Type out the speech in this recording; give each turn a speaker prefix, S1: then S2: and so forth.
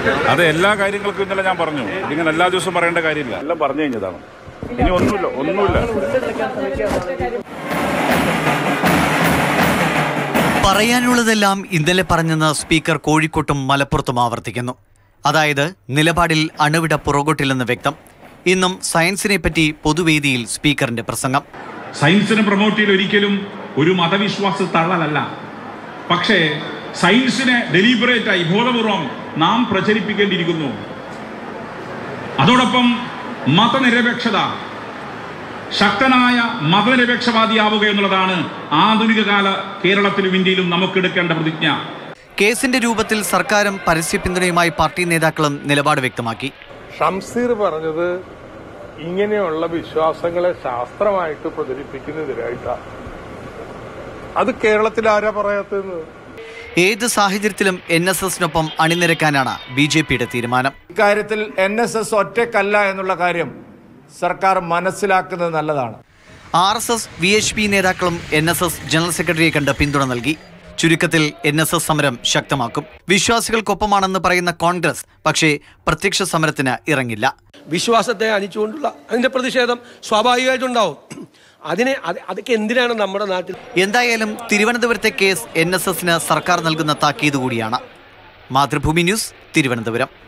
S1: അത് എല്ലാ കാര്യങ്ങൾക്കും ഇന്നലെ ഞാൻ പറഞ്ഞു ഇതിങ്ങനെ എല്ലാ ദിവസവും പറയേണ്ട കാര്യമില്ല എല്ലാം പറഞ്ഞു കഴിഞ്ഞതാണ് ഇനി ഒന്നുമില്ല ഒന്നുമില്ല
S2: പറയാനുള്ളതെല്ലാം ഇന്നലെ പറഞ്ഞെന്ന് സ്പീക്കർ കോഴിക്കോട്ടും മലപ്പുറത്തും ആവർത്തിക്കുന്നു അതായത് നിലപാടിൽ അണുവിട പുറകോട്ടില്ലെന്ന് വ്യക്തം ഇന്നും സയൻസിനെ പറ്റി പൊതുവേദിയിൽ സ്പീക്കറിന്റെ പ്രസംഗം
S3: സയൻസിനെ പ്രൊമോട്ട് ചെയ്യൽ ഒരിക്കലും ഒരു മതവിശ്വാസ തള്ളലല്ല പക്ഷേ സയൻസിനെ ഡെലിബറേറ്റായി ബോധപൂർവം നാം പ്രചരിപ്പിക്കേണ്ടിയിരിക്കുന്നു അതോടൊപ്പം മതനിരപേക്ഷത ശക്തനായ മതനിരപേക്ഷവാദിയാവുക എന്നുള്ളതാണ് ആധുനിക കാല കേരളത്തിലും ഇന്ത്യയിലും നമുക്കെടുക്കേണ്ട പ്രതിജ്ഞ
S2: കേസിന്റെ രൂപത്തിൽ സർക്കാരും പരസ്യ പിന്തുണയുമായി പാർട്ടി നേതാക്കളും നിലപാട് വ്യക്തമാക്കി
S4: ഷംസീർ പറഞ്ഞത് ഇങ്ങനെയുള്ള വിശ്വാസങ്ങളെ ശാസ്ത്രമായിട്ട് പ്രചരിപ്പിക്കുന്നതിനായിട്ടാണ് അത് കേരളത്തിൽ ആരാ പറയാത്തതെന്ന്
S2: ഏത് സാഹചര്യത്തിലും എൻ എസ് എസിനൊപ്പം അണിനിരക്കാനാണ് ബി ജെ പിയുടെ തീരുമാനം
S5: ഇക്കാര്യത്തിൽ എൻ എസ് എസ് ഒറ്റക്കല്ല എന്നുള്ള കാര്യം സർക്കാർ മനസ്സിലാക്കുന്നത് നല്ലതാണ്
S2: R S S V H P നേതാക്കളും എൻ എസ് എസ് ജനറൽ സെക്രട്ടറിയെ കണ്ട് പിന്തുണ നൽകി ചുരുക്കത്തിൽ എൻ എസ് എസ് സമരം ശക്തമാക്കും വിശ്വാസികൾക്കൊപ്പമാണെന്ന് പറയുന്ന കോൺഗ്രസ് പക്ഷേ പ്രത്യക്ഷ സമരത്തിന് ഇറങ്ങില്ല
S6: വിശ്വാസത്തെ അനിച്ചുകൊണ്ടുള്ള അതിന്റെ പ്രതിഷേധം സ്വാഭാവികമായിട്ടുണ്ടാവും അതിനെ അത് അതൊക്കെ എന്തിനാണ് നമ്മുടെ നാട്ടിൽ
S2: എന്തായാലും തിരുവനന്തപുരത്തെ കേസ് എൻ എസ് എസിന് സർക്കാർ നൽകുന്ന താക്കീത് കൂടിയാണ് മാതൃഭൂമി ന്യൂസ് തിരുവനന്തപുരം